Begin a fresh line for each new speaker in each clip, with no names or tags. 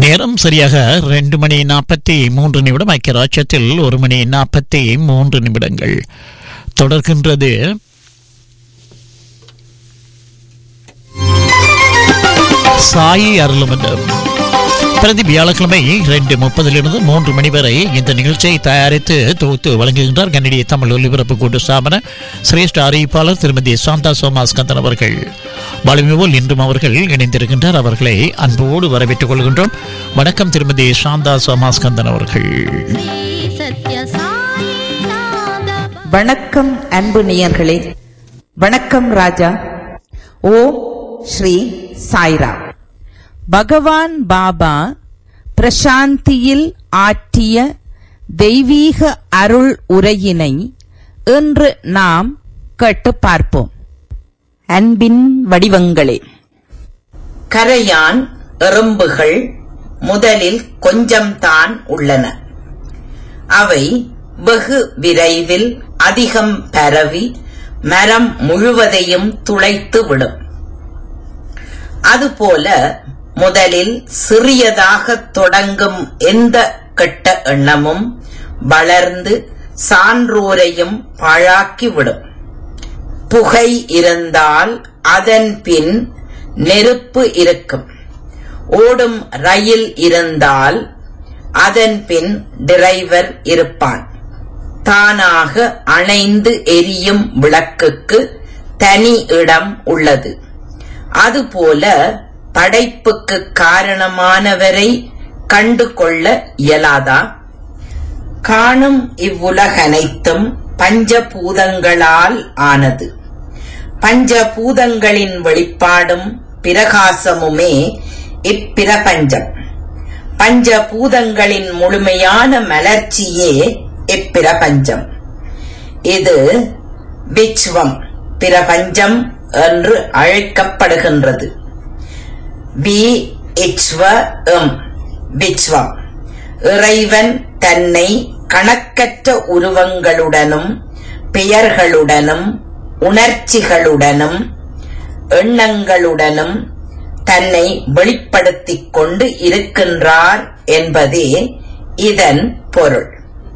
நேரம் சரியாக ரெண்டு மணி நாற்பத்தி மூன்று நிமிடம் ஐக்கிய ராஜ்யத்தில் ஒரு மணி நாற்பத்தி மூன்று நிமிடங்கள் தொடர்கின்றது சாயி அருளுமன்றம் பிரதி வியாழக்கிழமை ரெண்டு முப்பதிலிருந்து மூன்று மணி வரை இந்த நிகழ்ச்சியை தயாரித்து தொகுத்து வழங்குகின்றார் கன்னடிய தமிழ் ஒலிபரப்பு கூட்டு ஸ்தாபன சிரேஷ்ட அறிவிப்பாளர் திருமதி சாந்தா சோமாஸ்கந்தன் அவர்கள் வலிமைபோல் இன்றும் அவர்கள் இணைந்திருக்கின்றார் அவர்களை அன்போடு வரவேற்றுக் கொள்கின்றோம் வணக்கம் திருமதி சாந்தா சோமாஸ்கந்தன் அவர்கள்
வணக்கம் அன்பு நேயர்களே வணக்கம் ராஜா ஓம் ஸ்ரீ சாய்ரா பகவான் பாபா பிரசாந்தியில் ஆற்றிய தெய்வீக அருள் உரையினை இன்று நாம் கேட்டு பார்ப்போம் அன்பின் வடிவங்களே கரையான் எறும்புகள் முதலில் கொஞ்சம்தான் உள்ளன அவை வெகு விரைவில் அதிகம் பரவி மரம் முழுவதையும் துளைத்து விடும் அதுபோல முதலில் சிறியதாகத் தொடங்கும் எந்த கெட்ட எண்ணமும் வளர்ந்து சான்றோரையும் பாழாக்கிவிடும் புகை இருந்தால் அதன் பின் நெருப்பு இருக்கும் ஓடும் ரயில் இருந்தால் அதன் பின் டிரைவர் இருப்பான் தானாக அணைந்து எரியும் விளக்குக்கு தனி இடம் உள்ளது அதுபோல படைப்புக்கு காரணமானவரை கண்டு கொள்ள இயலாதா காணும் இவ்வுலகனைத்தும் பஞ்சபூதங்களால் ஆனது பஞ்சபூதங்களின் வெளிப்பாடும் பிரகாசமுமே இப்பிரபஞ்சம் பஞ்சபூதங்களின் முழுமையான மலர்ச்சியே இப்பிரபஞ்சம் இது விச்வம் பிரபஞ்சம் என்று அழைக்கப்படுகின்றது வி இச்வ எம் விச்வம் இறைவன் தன்னை கணக்கற்ற உருவங்களுடனும் பெயர்களுடனும் உணர்ச்சிகளுடனும் எண்ணங்களுடனும் தன்னை வெளிப்படுத்திக் கொண்டு இருக்கின்றார் என்பதே இதன் பொருள்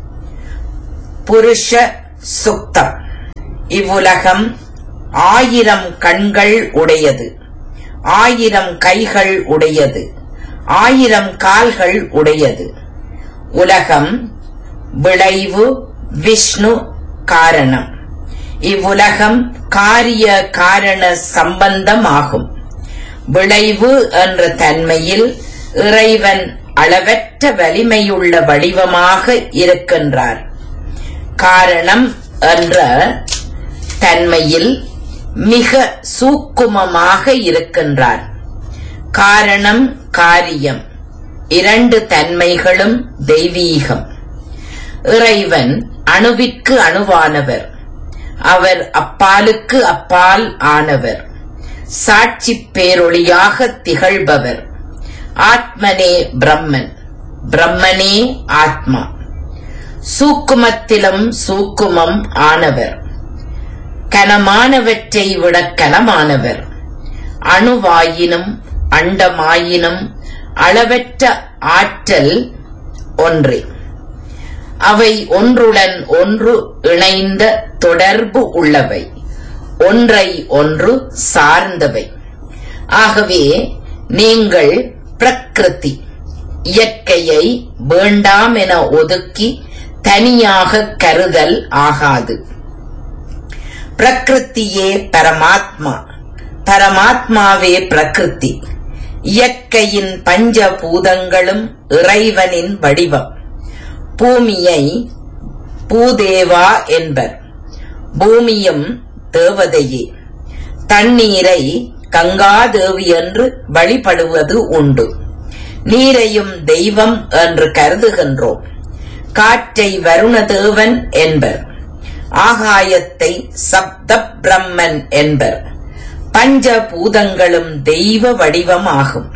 புருஷ சுத்தம் இவ்வுலகம் ஆயிரம் கண்கள் உடையது ஆயிரம் கைகள் உடையது ஆயிரம் கால்கள் உடையது உலகம் விளைவு விஷ்ணு காரணம் இவ்வுலகம் காரிய காரண சம்பந்தம் ஆகும் விளைவு என்ற தன்மையில் இறைவன் அளவற்ற வலிமையுள்ள வடிவமாக இருக்கின்றார் காரணம் என்ற தன்மையில் மிக சூக்குமமாக இருக்கின்றார் காரணம் காரியம் இரண்டு தன்மைகளும் தெய்வீகம் இறைவன் அணுவிற்கு அணுவானவர் அவர் அப்பாலுக்கு அப்பால் ஆனவர் சாட்சி பேரொளியாக திகழ்பவர் ஆத்மனே பிரம்மன் பிரம்மனே ஆத்மா சூக்குமத்திலும் சூக்குமம் ஆனவர் கனமானவற்றை விட கனமானவர் அணுவாயினும் அண்டமாயினும் அளவற்ற ஆற்றல் ஒன்றே அவை ஒன்றுடன் ஒன்று இணைந்த தொடர்பு உள்ளவை ஒன்றை ஒன்று சார்ந்தவை ஆகவே நீங்கள் பிரகிருதி இயற்கையை வேண்டாம் என ஒதுக்கி தனியாக கருதல் ஆகாது பிரகிருத்தியே பரமாத்மா பரமாத்மாவே பிரகிருதி இயற்கையின் பஞ்சபூதங்களும் இறைவனின் வடிவம் பூமியை பூதேவா என்பர் பூமியும் தேவதையே தண்ணீரை கங்காதேவி என்று வழிபடுவது உண்டு நீரையும் தெய்வம் என்று கருதுகின்றோம் காற்றை வருணதேவன் என்பர் ஆகாயத்தை சப்த பிரம்மன் என்பர் பஞ்சபூதங்களும் தெய்வ வடிவமாகும்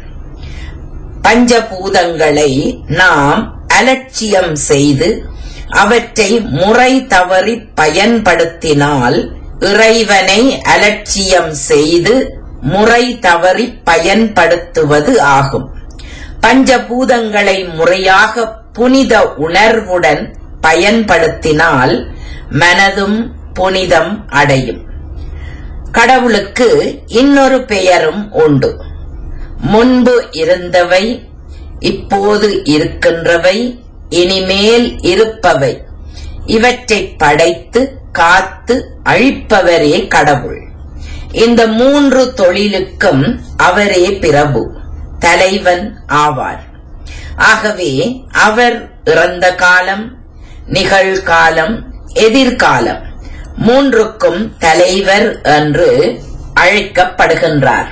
பஞ்சபூதங்களை நாம் அலட்சியம் செய்து அவற்றை முறை தவறி பயன்படுத்தினால் இறைவனை அலட்சியம் செய்து முறை தவறி பயன்படுத்துவது ஆகும் பஞ்சபூதங்களை முறையாக புனித உணர்வுடன் பயன்படுத்தினால் மனதும் புனிதம் அடையும் கடவுளுக்கு இன்னொரு பெயரும் உண்டு முன்பு இருந்தவை இப்போது இருக்கின்றவை இனிமேல் இருப்பவை இவற்றை படைத்து காத்து அழிப்பவரே கடவுள் இந்த மூன்று தொழிலுக்கும் அவரே பிரபு தலைவன் ஆவார் ஆகவே அவர் இறந்த காலம் நிகழ்காலம் எதிர்காலம் மூன்றுக்கும் தலைவர் என்று அழைக்கப்படுகின்றார்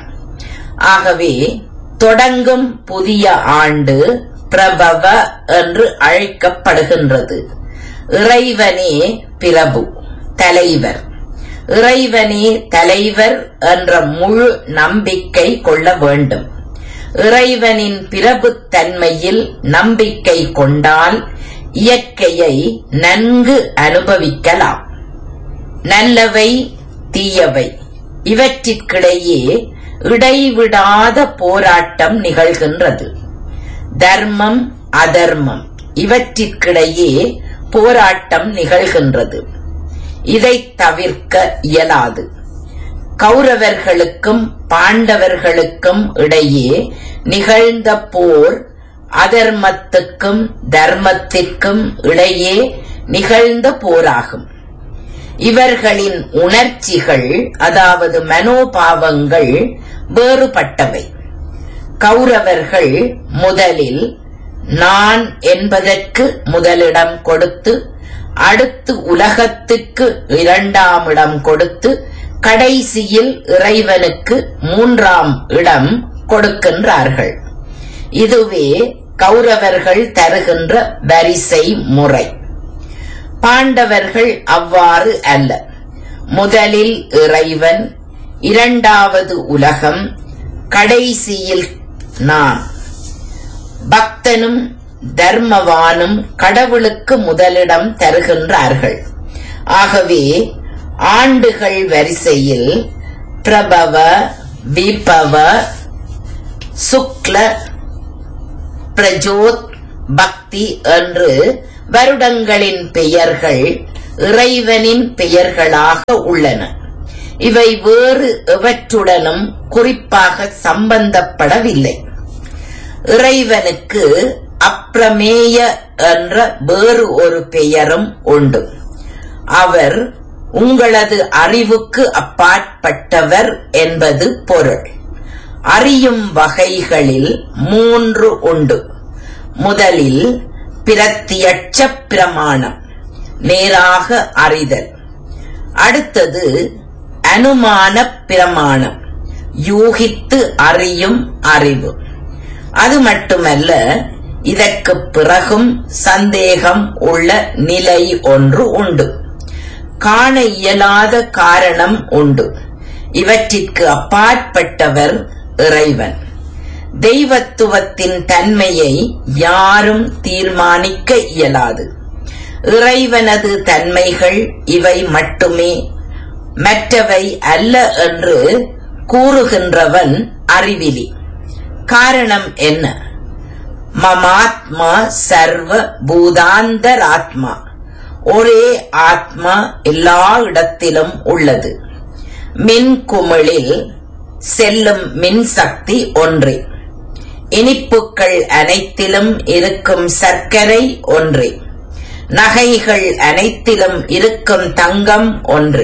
ஆகவே தொடங்கும் புதிய ஆண்டு பிரபவ என்று அழைக்கப்படுகின்றது இறைவனே பிரபு தலைவர் இறைவனே தலைவர் என்ற முழு நம்பிக்கை கொள்ள வேண்டும் இறைவனின் பிரபுத்தன்மையில் நம்பிக்கை கொண்டால் இயற்கையை நன்கு அனுபவிக்கலாம் நல்லவை தீயவை இவற்றிற்கிடையே இடைவிடாத போராட்டம் நிகழ்கின்றது தர்மம் அதர்மம் இவற்றிற்கிடையே போராட்டம் நிகழ்கின்றது இதை தவிர்க்க இயலாது கௌரவர்களுக்கும் பாண்டவர்களுக்கும் இடையே நிகழ்ந்த போர் அதர்மத்துக்கும் தர்மத்திற்கும் இடையே நிகழ்ந்த போராகும் இவர்களின் உணர்ச்சிகள் அதாவது மனோபாவங்கள் வேறுபட்டவை கௌரவர்கள் முதலில் நான் என்பதற்கு முதலிடம் கொடுத்து அடுத்து உலகத்துக்கு இரண்டாம் இடம் கொடுத்து கடைசியில் இறைவனுக்கு மூன்றாம் இடம் கொடுக்கின்றார்கள் இதுவே கௌரவர்கள் தருகின்ற வரிசை முறை பாண்டவர்கள் அவ்வாறு அல்ல முதலில் இறைவன் இரண்டாவது உலகம் கடைசியில் நான் பக்தனும் தர்மவானும் கடவுளுக்கு முதலிடம் தருகின்றார்கள் ஆகவே ஆண்டுகள் வரிசையில் பிரபவ விபவ சுக்ல பிரஜோத் பக்தி என்று வருடங்களின் பெயர்கள் இறைவனின் பெயர்களாக உள்ளன இவை வேறு எவற்றுடனும் குறிப்பாக சம்பந்தப்படவில்லை இறைவனுக்கு அப்பிரமேய என்ற வேறு ஒரு பெயரும் உண்டு அவர் உங்களது அறிவுக்கு அப்பாற்பட்டவர் என்பது பொருள் அறியும் வகைகளில் மூன்று உண்டு முதலில் பிரத்தியட்ச பிரமாணம் நேராக அறிதல் அடுத்தது அனுமான பிரமாணம் யூகித்து அறியும் அறிவு அது மட்டுமல்ல இதற்கு பிறகும் சந்தேகம் உள்ள நிலை ஒன்று உண்டு காண இயலாத காரணம் உண்டு இவற்றிற்கு அப்பாற்பட்டவர் இறைவன் தெய்வத்துவத்தின் தன்மையை யாரும் தீர்மானிக்க இயலாது இறைவனது தன்மைகள் இவை மட்டுமே மற்றவை அல்ல என்று கூறுகின்றவன் அறிவிலி காரணம் என்ன மமாத்மா சர்வ பூதாந்தராத்மா ஒரே ஆத்மா எல்லா இடத்திலும் உள்ளது மின் குமிழில் செல்லும் மின் சக்தி ஒன்றே இனிப்புக்கள் அனைத்திலும் இருக்கும் சர்க்கரை ஒன்றே நகைகள் அனைத்திலும் இருக்கும் தங்கம் ஒன்றே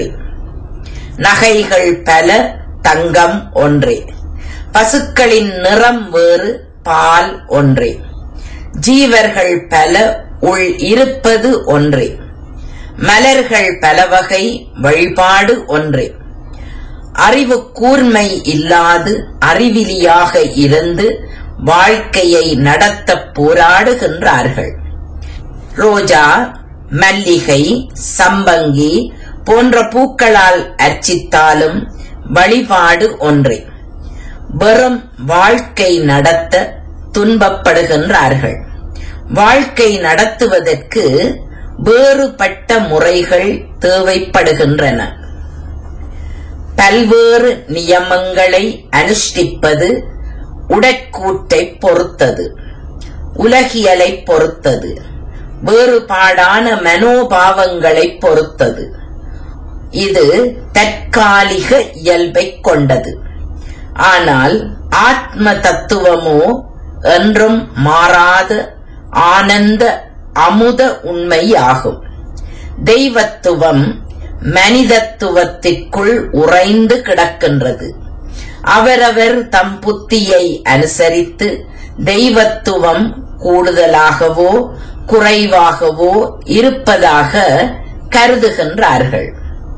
நகைகள் பல தங்கம் ஒன்றே பசுக்களின் நிறம் வேறு பால் ஒன்றே ஜீவர்கள் பல உள் இருப்பது ஒன்றே மலர்கள் பல வகை வழிபாடு ஒன்றே அறிவு கூர்மை இல்லாது அறிவிலியாக இருந்து வாழ்க்கையை நடத்த போராடுகின்றார்கள் ரோஜா மல்லிகை சம்பங்கி போன்ற பூக்களால் அர்ச்சித்தாலும் வழிபாடு ஒன்றே வெறும் வாழ்க்கை நடத்த துன்பப்படுகின்றார்கள் வாழ்க்கை நடத்துவதற்கு வேறுபட்ட முறைகள் தேவைப்படுகின்றன பல்வேறு நியமங்களை அனுஷ்டிப்பது உடற்கூற்றை பொறுத்தது உலகியலை பொறுத்தது வேறுபாடான மனோபாவங்களை பொறுத்தது இது தற்காலிக இயல்பை கொண்டது ஆனால் ஆத்ம தத்துவமோ என்றும் மாறாத ஆனந்த அமுத உண்மையாகும் தெய்வத்துவம் மனிதத்துவத்திற்குள் உறைந்து கிடக்கின்றது அவரவர் தம் புத்தியை அனுசரித்து தெய்வத்துவம் கூடுதலாகவோ குறைவாகவோ இருப்பதாக கருதுகின்றார்கள்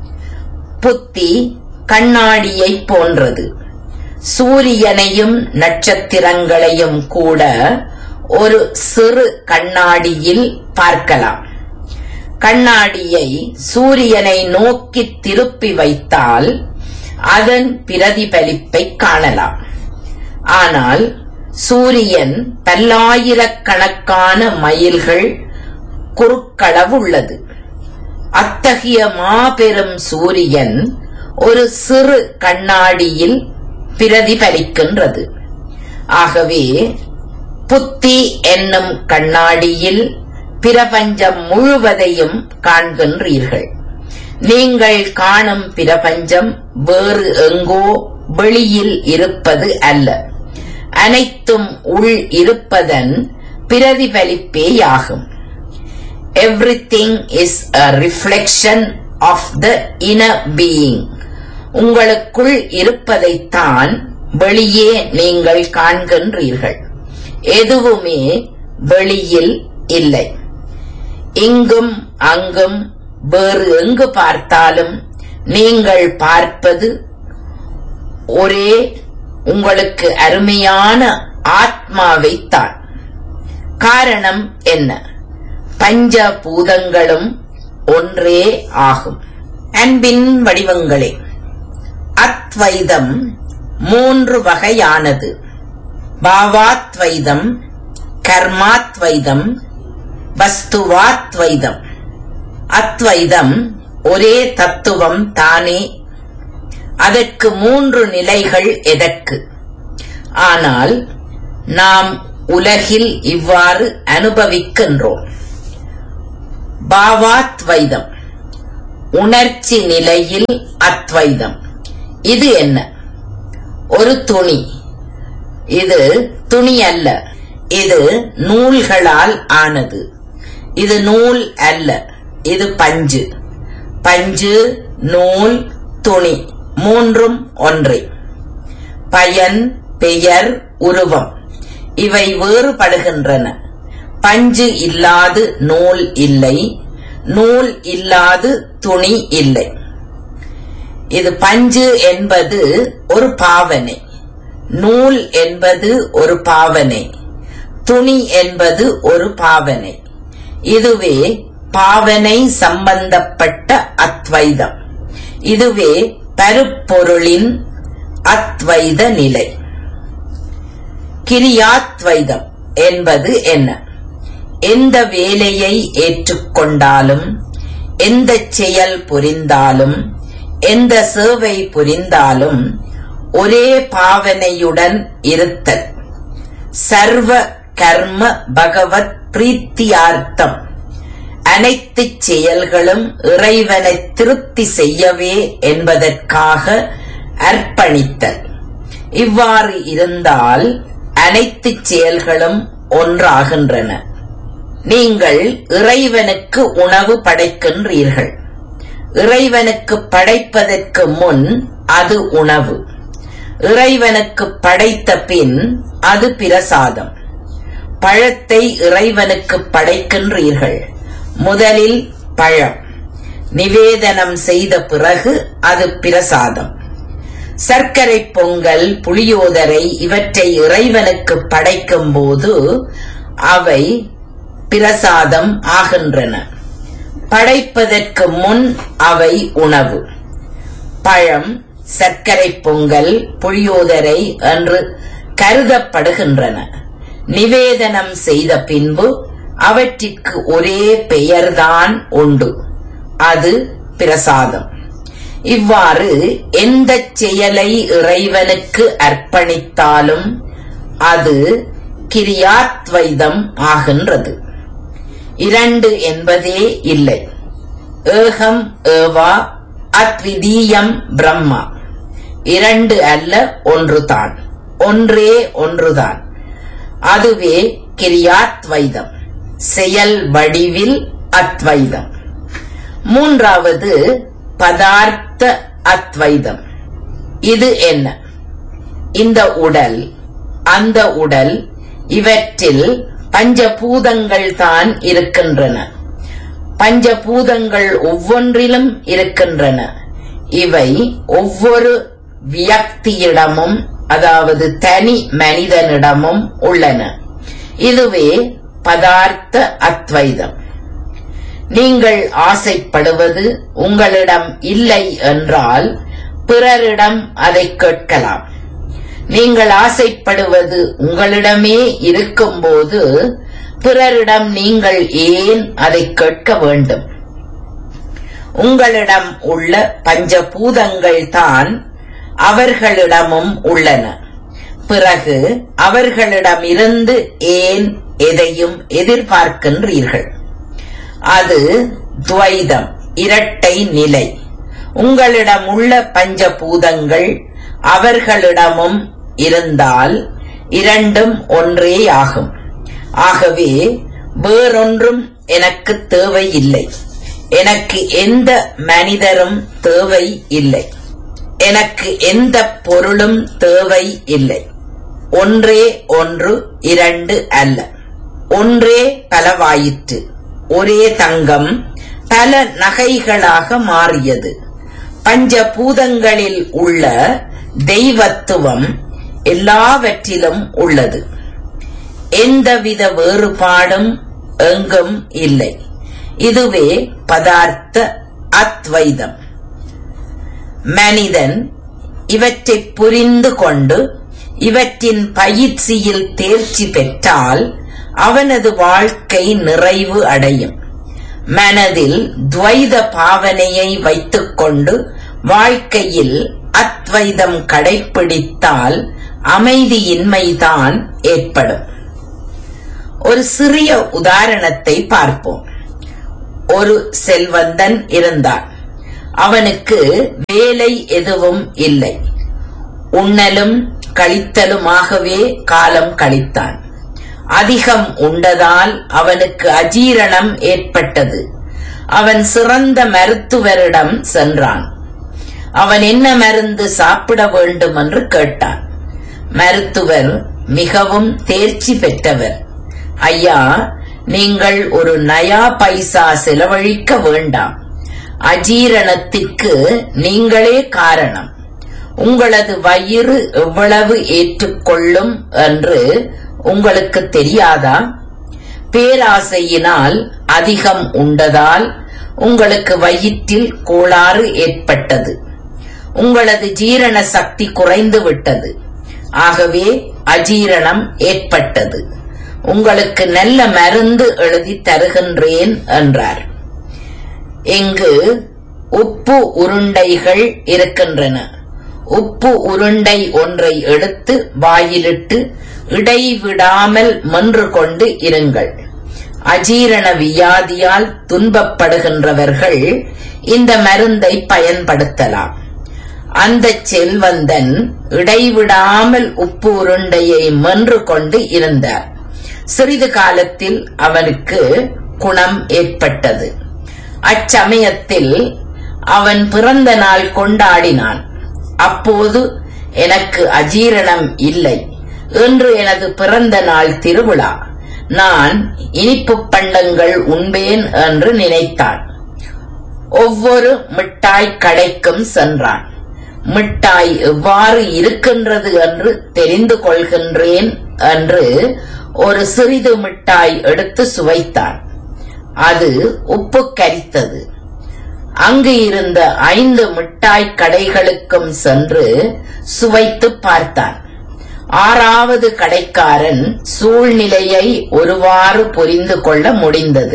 புத்தி கண்ணாடியை போன்றது சூரியனையும் நட்சத்திரங்களையும் கூட ஒரு சிறு கண்ணாடியில் பார்க்கலாம் கண்ணாடியை சூரியனை நோக்கி திருப்பி வைத்தால் அதன் பிரதிபலிப்பை காணலாம் ஆனால் சூரியன் பல்லாயிரக்கணக்கான மைல்கள் குறுக்களவுள்ளது அத்தகைய மாபெரும் சூரியன் ஒரு சிறு கண்ணாடியில் பிரதிபலிக்கின்றது ஆகவே புத்தி என்னும் கண்ணாடியில் பிரபஞ்சம் முழுவதையும் காண்கின்றீர்கள் நீங்கள் காணும் பிரபஞ்சம் வேறு எங்கோ வெளியில் இருப்பது அல்ல அனைத்தும் உள் இருப்பதன் பிரதிபலிப்பேயாகும் everything is a reflection of the inner being உங்களுக்குள் இருப்பதைத்தான் வெளியே நீங்கள் காண்கின்றீர்கள் எதுவுமே வெளியில் இல்லை இங்கும் அங்கும் வேறு எங்கு பார்த்தாலும் நீங்கள் பார்ப்பது ஒரே உங்களுக்கு அருமையான ஆத்மாவைத்தான் காரணம் என்ன பஞ்ச பூதங்களும் ஒன்றே ஆகும் அன்பின் வடிவங்களே அத்வைதம் மூன்று வகையானது பாவாத்வைதம் கர்மாத்வைதம் வஸ்துவாத்வைதம் அத்வைதம் ஒரே தத்துவம் தானே அதற்கு மூன்று நிலைகள் எதற்கு ஆனால் நாம் உலகில் இவ்வாறு அனுபவிக்கின்றோம் பாவாத்வைதம் உணர்ச்சி நிலையில் அத்வைதம் இது என்ன ஒரு துணி இது துணி அல்ல இது நூல்களால் ஆனது இது நூல் அல்ல இது பஞ்சு பஞ்சு நூல் துணி மூன்றும் ஒன்றே பயன் பெயர் உருவம் இவை வேறுபடுகின்றன பஞ்சு இல்லாது நூல் இல்லை நூல் இல்லாது துணி இல்லை இது பஞ்சு என்பது ஒரு பாவனை நூல் என்பது ஒரு பாவனை துணி என்பது ஒரு பாவனை இதுவே பாவனை சம்பந்தப்பட்ட அத்வைதம் இதுவே பருப்பொருளின் அத்வைத நிலை கிரியாத்வைதம் என்பது என்ன எந்த வேலையை ஏற்றுக்கொண்டாலும் எந்த செயல் புரிந்தாலும் எந்த சேவை புரிந்தாலும் ஒரே பாவனையுடன் இருத்தல் சர்வ கர்ம பகவத் பிரீத்தியார்த்தம் அனைத்து செயல்களும் இறைவனை திருப்தி செய்யவே என்பதற்காக அர்ப்பணித்தல் இவ்வாறு இருந்தால் அனைத்து செயல்களும் ஒன்றாகின்றன நீங்கள் இறைவனுக்கு உணவு படைக்கின்றீர்கள் இறைவனுக்கு படைப்பதற்கு முன் அது உணவு இறைவனுக்கு படைத்த பின் அது பிரசாதம் பழத்தை இறைவனுக்கு படைக்கின்றீர்கள் முதலில் பழம் நிவேதனம் செய்த பிறகு அது பிரசாதம் சர்க்கரை பொங்கல் புளியோதரை இவற்றை இறைவனுக்கு படைக்கும் போது அவை பிரசாதம் ஆகின்றன படைப்பதற்கு முன் அவை உணவு பழம் சர்க்கரை பொங்கல் புளியோதரை என்று கருதப்படுகின்றன நிவேதனம் செய்த பின்பு அவற்றிற்கு ஒரே பெயர்தான் உண்டு அது பிரசாதம் இவ்வாறு எந்த செயலை இறைவனுக்கு அர்ப்பணித்தாலும் அது கிரியாத்வைதம் ஆகின்றது இரண்டு என்பதே இல்லை ஏகம் ஏவா அத்விதீயம் பிரம்மா இரண்டு அல்ல ஒன்றுதான் ஒன்றே ஒன்றுதான் அதுவே கிரியாத்வைதம் செயல் வடிவில் அத்வைதம் மூன்றாவது பதார்த்த அத்வைதம் இது என்ன இந்த உடல் அந்த உடல் இவற்றில் பஞ்சபூதங்கள் தான் இருக்கின்றன பஞ்சபூதங்கள் ஒவ்வொன்றிலும் இருக்கின்றன இவை ஒவ்வொரு வியக்தியிடமும் அதாவது தனி மனிதனிடமும் உள்ளன இதுவே பதார்த்த அத்வைதம் நீங்கள் ஆசைப்படுவது உங்களிடம் இல்லை என்றால் பிறரிடம் அதை கேட்கலாம் நீங்கள் ஆசைப்படுவது உங்களிடமே இருக்கும்போது பிறரிடம் நீங்கள் ஏன் அதை கேட்க வேண்டும் உங்களிடம் உள்ள பஞ்சபூதங்கள் தான் அவர்களிடமும் உள்ளன பிறகு அவர்களிடமிருந்து ஏன் எதையும் எதிர்பார்க்கின்றீர்கள் அது துவைதம் இரட்டை நிலை உங்களிடம் உள்ள பஞ்சபூதங்கள் அவர்களிடமும் இருந்தால் இரண்டும் ஒன்றே ஆகும் ஆகவே வேறொன்றும் எனக்கு தேவை இல்லை எனக்கு எந்த மனிதரும் தேவை இல்லை எனக்கு எந்த பொருளும் தேவை இல்லை ஒன்றே ஒன்று இரண்டு அல்ல ஒன்றே பலவாயிற்று ஒரே தங்கம் பல நகைகளாக மாறியது பஞ்சபூதங்களில் உள்ள தெய்வத்துவம் எல்லாவற்றிலும் உள்ளது எந்தவித வேறுபாடும் எங்கும் இல்லை இதுவே பதார்த்த அத்வைதம் மனிதன் இவற்றை புரிந்து கொண்டு இவற்றின் பயிற்சியில் தேர்ச்சி பெற்றால் அவனது வாழ்க்கை நிறைவு அடையும் மனதில் துவைத பாவனையை வைத்துக்கொண்டு வாழ்க்கையில் அத்வைதம் கடைப்பிடித்தால் அமைதியின்மைதான் ஏற்படும் ஒரு சிறிய உதாரணத்தை பார்ப்போம் ஒரு செல்வந்தன் இருந்தான் அவனுக்கு வேலை எதுவும் இல்லை உண்ணலும் கழித்தலுமாகவே காலம் கழித்தான் அதிகம் உண்டதால் அவனுக்கு அஜீரணம் ஏற்பட்டது அவன் சிறந்த மருத்துவரிடம் சென்றான் அவன் என்ன மருந்து சாப்பிட வேண்டும் என்று கேட்டான் மருத்துவர் மிகவும் தேர்ச்சி பெற்றவர் ஐயா நீங்கள் ஒரு நயா பைசா செலவழிக்க வேண்டாம் அஜீரணத்திற்கு நீங்களே காரணம் உங்களது வயிறு எவ்வளவு ஏற்றுக்கொள்ளும் என்று உங்களுக்கு தெரியாதா பேராசையினால் அதிகம் உண்டதால் உங்களுக்கு வயிற்றில் கோளாறு ஏற்பட்டது உங்களது ஜீரண சக்தி குறைந்து விட்டது ஆகவே அஜீரணம் ஏற்பட்டது உங்களுக்கு நல்ல மருந்து எழுதி தருகின்றேன் என்றார் இங்கு உப்பு உருண்டைகள் இருக்கின்றன உப்பு உருண்டை ஒன்றை எடுத்து வாயிலிட்டு இடைவிடாமல் மென்று கொண்டு இருங்கள் அஜீரண வியாதியால் துன்பப்படுகின்றவர்கள் இந்த மருந்தை பயன்படுத்தலாம் அந்த செல்வந்தன் இடைவிடாமல் உப்பு உருண்டையை மென்று கொண்டு இருந்தார் சிறிது காலத்தில் அவனுக்கு குணம் ஏற்பட்டது அச்சமயத்தில் அவன் பிறந்த நாள் கொண்டாடினான் அப்போது எனக்கு அஜீரணம் இல்லை இன்று எனது பிறந்த நாள் திருவிழா நான் இனிப்பு பண்டங்கள் உண்பேன் என்று நினைத்தான் ஒவ்வொரு மிட்டாய் கடைக்கும் சென்றான் மிட்டாய் எவ்வாறு இருக்கின்றது என்று தெரிந்து கொள்கின்றேன் என்று ஒரு சிறிது மிட்டாய் எடுத்து சுவைத்தான் அது உப்பு கரித்தது அங்கு இருந்த ஐந்து மிட்டாய் கடைகளுக்கும் சென்று சுவைத்து பார்த்தான் ஆறாவது கடைக்காரன் சூழ்நிலையை ஒருவாறு புரிந்து கொள்ள முடிந்தது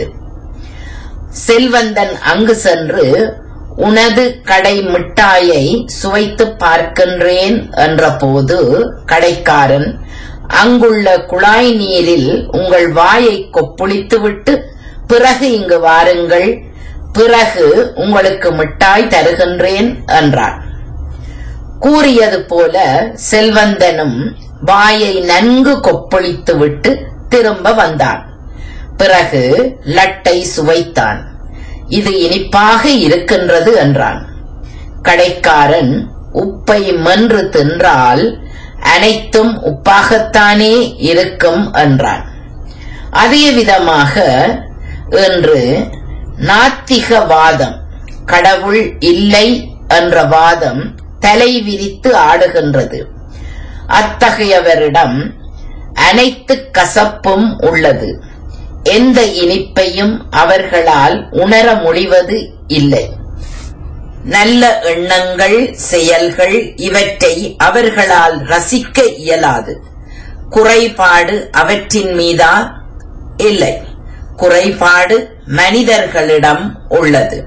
செல்வந்தன் அங்கு சென்று உனது கடை மிட்டாயை சுவைத்து பார்க்கின்றேன் என்றபோது கடைக்காரன் அங்குள்ள குழாய் நீரில் உங்கள் வாயை கொப்புளித்துவிட்டு பிறகு இங்கு வாருங்கள் பிறகு உங்களுக்கு மிட்டாய் தருகின்றேன் என்றான் கூறியது போல செல்வந்தனும் வாயை நன்கு கொப்பளித்துவிட்டு திரும்ப வந்தான் பிறகு லட்டை சுவைத்தான் இது இனிப்பாக இருக்கின்றது என்றான் கடைக்காரன் உப்பை மென்று தின்றால் அனைத்தும் உப்பாகத்தானே இருக்கும் என்றான் அதே விதமாக இன்று நாத்திக வாதம் கடவுள் இல்லை என்ற வாதம் தலை விரித்து ஆடுகின்றது அத்தகையவரிடம் அனைத்து கசப்பும் உள்ளது எந்த இனிப்பையும் அவர்களால் உணர முடிவது இல்லை நல்ல எண்ணங்கள் செயல்கள் இவற்றை அவர்களால் ரசிக்க இயலாது குறைபாடு அவற்றின் மீதா இல்லை குறைபாடு மனிதர்களிடம் உள்ளது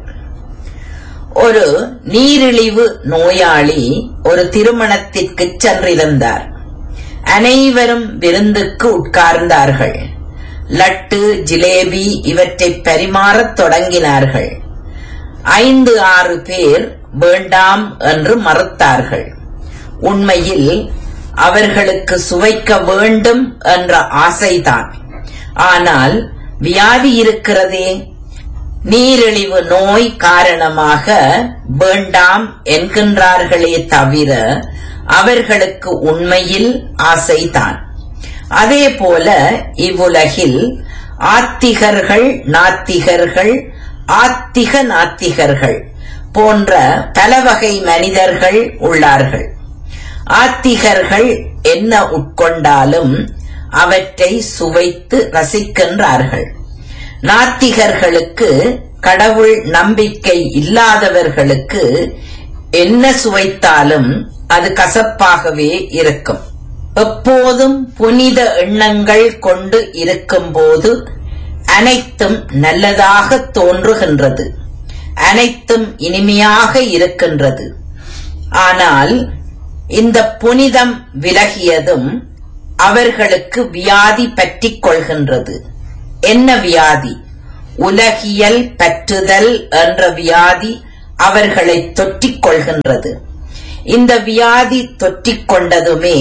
ஒரு நீரிழிவு நோயாளி ஒரு திருமணத்திற்கு சென்றிருந்தார் அனைவரும் விருந்துக்கு உட்கார்ந்தார்கள் லட்டு ஜிலேபி இவற்றை பரிமாறத் தொடங்கினார்கள் ஐந்து ஆறு பேர் வேண்டாம் என்று மறுத்தார்கள் உண்மையில் அவர்களுக்கு சுவைக்க வேண்டும் என்ற ஆசைதான் ஆனால் வியாதி இருக்கிறதே நீரிழிவு நோய் காரணமாக வேண்டாம் என்கின்றார்களே தவிர அவர்களுக்கு உண்மையில் ஆசைதான் அதே போல இவ்வுலகில் ஆத்திகர்கள் நாத்திகர்கள் ஆத்திக நாத்திகர்கள் போன்ற பல வகை மனிதர்கள் உள்ளார்கள் ஆத்திகர்கள் என்ன உட்கொண்டாலும் அவற்றை சுவைத்து ரசிக்கின்றார்கள் நாத்திகர்களுக்கு கடவுள் நம்பிக்கை இல்லாதவர்களுக்கு என்ன சுவைத்தாலும் அது கசப்பாகவே இருக்கும் எப்போதும் புனித எண்ணங்கள் கொண்டு இருக்கும்போது அனைத்தும் நல்லதாக தோன்றுகின்றது அனைத்தும் இனிமையாக இருக்கின்றது ஆனால் இந்த புனிதம் விலகியதும் அவர்களுக்கு வியாதி பற்றிக் கொள்கின்றது என்ன வியாதி உலகியல் பற்றுதல் என்ற வியாதி அவர்களை தொற்றிக் கொள்கின்றது இந்த வியாதி தொற்றிக் கொண்டதுமே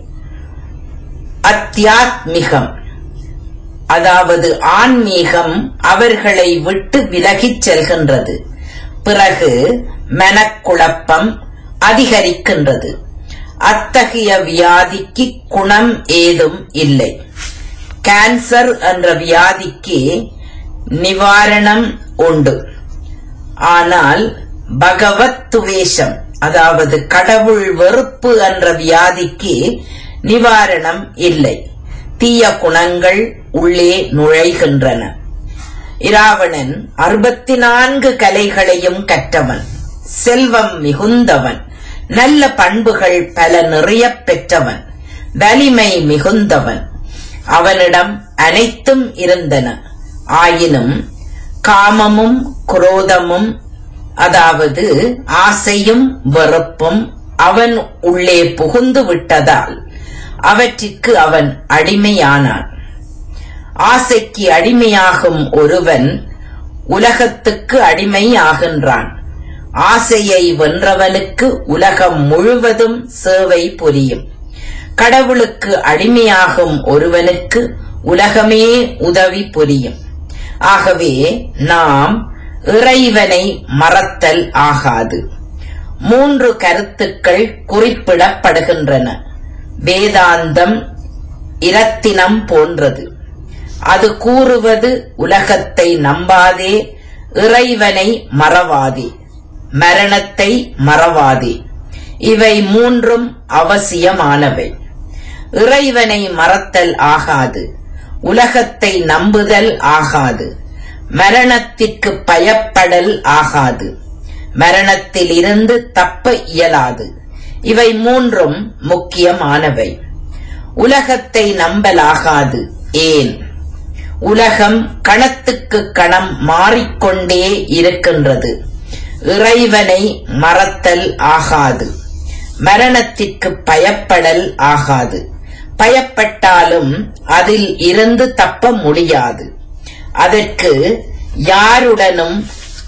அத்தியாத்மிகம் அதாவது ஆன்மீகம் அவர்களை விட்டு விலகிச் செல்கின்றது பிறகு மனக்குழப்பம் அதிகரிக்கின்றது அத்தகைய வியாதிக்கு குணம் ஏதும் இல்லை கேன்சர் என்ற வியாதிக்கு நிவாரணம் உண்டு ஆனால் பகவத் துவேஷம் அதாவது கடவுள் வெறுப்பு என்ற வியாதிக்கு நிவாரணம் இல்லை தீய குணங்கள் உள்ளே நுழைகின்றன இராவணன் அறுபத்தி நான்கு கலைகளையும் கற்றவன் செல்வம் மிகுந்தவன் நல்ல பண்புகள் பல நிறைய பெற்றவன் வலிமை மிகுந்தவன் அவனிடம் அனைத்தும் இருந்தன ஆயினும் காமமும் குரோதமும் அதாவது ஆசையும் வெறுப்பும் அவன் உள்ளே புகுந்து விட்டதால் அவற்றிற்கு அவன் அடிமையானான் ஆசைக்கு அடிமையாகும் ஒருவன் உலகத்துக்கு அடிமையாகின்றான் ஆசையை வென்றவனுக்கு உலகம் முழுவதும் சேவை புரியும் கடவுளுக்கு அடிமையாகும் ஒருவனுக்கு உலகமே உதவி புரியும் ஆகவே நாம் இறைவனை மறத்தல் ஆகாது மூன்று கருத்துக்கள் குறிப்பிடப்படுகின்றன வேதாந்தம் இரத்தினம் போன்றது அது கூறுவது உலகத்தை நம்பாதே இறைவனை மறவாதே மரணத்தை மறவாதே இவை மூன்றும் அவசியமானவை இறைவனை மறத்தல் ஆகாது உலகத்தை நம்புதல் ஆகாது மரணத்திற்கு பயப்படல் ஆகாது மரணத்தில் இருந்து தப்ப இயலாது இவை மூன்றும் முக்கியமானவை உலகத்தை நம்பலாகாது ஏன் உலகம் கணத்துக்கு கணம் மாறிக்கொண்டே இருக்கின்றது இறைவனை மறத்தல் ஆகாது மரணத்திற்கு பயப்படல் ஆகாது பயப்பட்டாலும் அதில் இருந்து தப்ப முடியாது அதற்கு யாருடனும்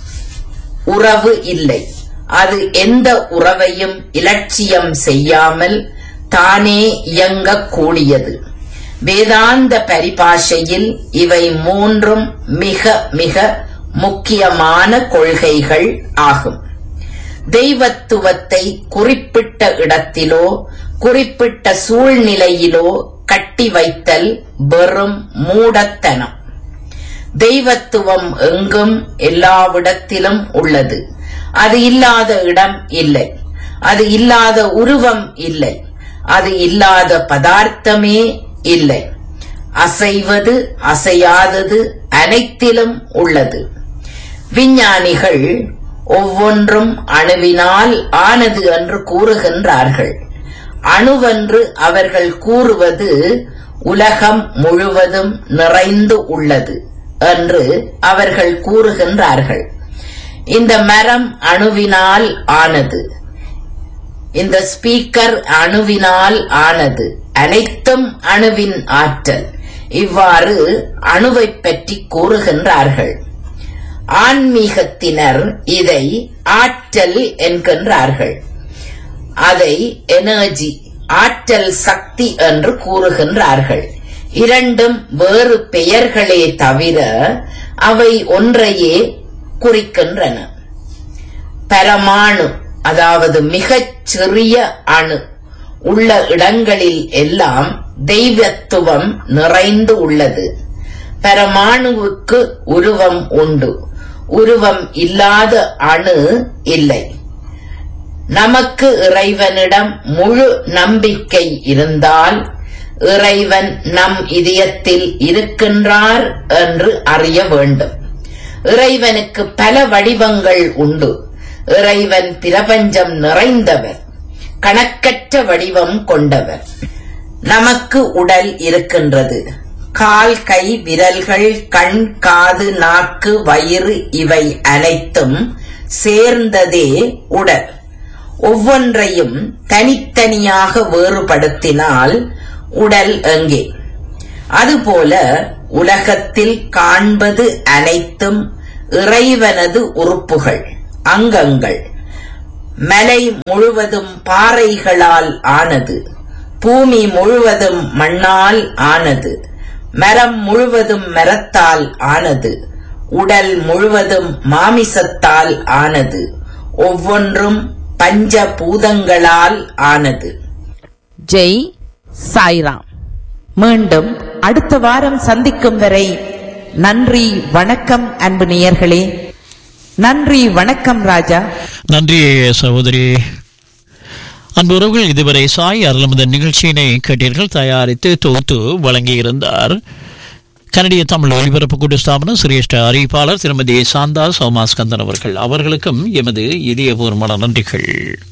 உறவு இல்லை அது எந்த உறவையும் இலட்சியம் செய்யாமல் தானே இயங்கக் கூடியது வேதாந்த பரிபாஷையில் இவை மூன்றும் மிக மிக முக்கியமான கொள்கைகள் ஆகும் தெய்வத்துவத்தை குறிப்பிட்ட இடத்திலோ குறிப்பிட்ட சூழ்நிலையிலோ கட்டி வைத்தல் வெறும் மூடத்தனம் தெய்வத்துவம் எங்கும் எல்லாவிடத்திலும் உள்ளது அது இல்லாத இடம் இல்லை அது இல்லாத உருவம் இல்லை அது இல்லாத பதார்த்தமே இல்லை அசைவது அசையாதது அனைத்திலும் உள்ளது விஞ்ஞானிகள் ஒவ்வொன்றும் அணுவினால் ஆனது என்று கூறுகின்றார்கள் அணுவென்று அவர்கள் கூறுவது உலகம் முழுவதும் நிறைந்து உள்ளது என்று அவர்கள் கூறுகின்றார்கள் இந்த மரம் அணுவினால் ஆனது இந்த ஸ்பீக்கர் அணுவினால் ஆனது அனைத்தும் அணுவின் ஆற்றல் இவ்வாறு அணுவைப் பற்றி கூறுகின்றார்கள் ஆன்மீகத்தினர் இதை ஆற்றல் என்கின்றார்கள் அதை எனர்ஜி ஆற்றல் சக்தி என்று கூறுகின்றார்கள் இரண்டும் வேறு பெயர்களே தவிர அவை ஒன்றையே குறிக்கின்றன பரமாணு அதாவது மிகச் சிறிய அணு உள்ள இடங்களில் எல்லாம் தெய்வத்துவம் நிறைந்து உள்ளது பரமாணுவுக்கு உருவம் உண்டு உருவம் இல்லாத அணு இல்லை நமக்கு இறைவனிடம் முழு நம்பிக்கை இருந்தால் இறைவன் நம் இதயத்தில் இருக்கின்றார் என்று அறிய வேண்டும் இறைவனுக்கு பல வடிவங்கள் உண்டு இறைவன் பிரபஞ்சம் நிறைந்தவர் கணக்கற்ற வடிவம் கொண்டவர் நமக்கு உடல் இருக்கின்றது கால் கை விரல்கள் கண் காது நாக்கு வயிறு இவை அனைத்தும் சேர்ந்ததே உடல் ஒவ்வொன்றையும் தனித்தனியாக வேறுபடுத்தினால் உடல் எங்கே அதுபோல உலகத்தில் காண்பது அனைத்தும் இறைவனது உறுப்புகள் அங்கங்கள் மலை முழுவதும் பாறைகளால் ஆனது பூமி முழுவதும் மண்ணால் ஆனது மரம் முழுவதும் மரத்தால் ஆனது உடல் முழுவதும் மாமிசத்தால் ஆனது ஒவ்வொன்றும் பஞ்ச பூதங்களால் ஆனது
ஜெய் சாய்ராம்
மீண்டும் அடுத்த வாரம் சந்திக்கும் வரை நன்றி வணக்கம் அன்பு நேயர்களே நன்றி வணக்கம் ராஜா
நன்றி சகோதரி அன்பு உறவுகள் இதுவரை சாய் அருளமுதன் நிகழ்ச்சியினை கேட்டீர்கள் தயாரித்து தொகுத்து வழங்கியிருந்தார் கனடிய தமிழ் ஒலிபரப்பு கூட்டு ஸ்தாபனம் சிரேஷ்ட அறிவிப்பாளர் திருமதி சாந்தா சோமாஸ்கந்தன் அவர்கள் அவர்களுக்கும் எமது இதயபூர்வமான நன்றிகள்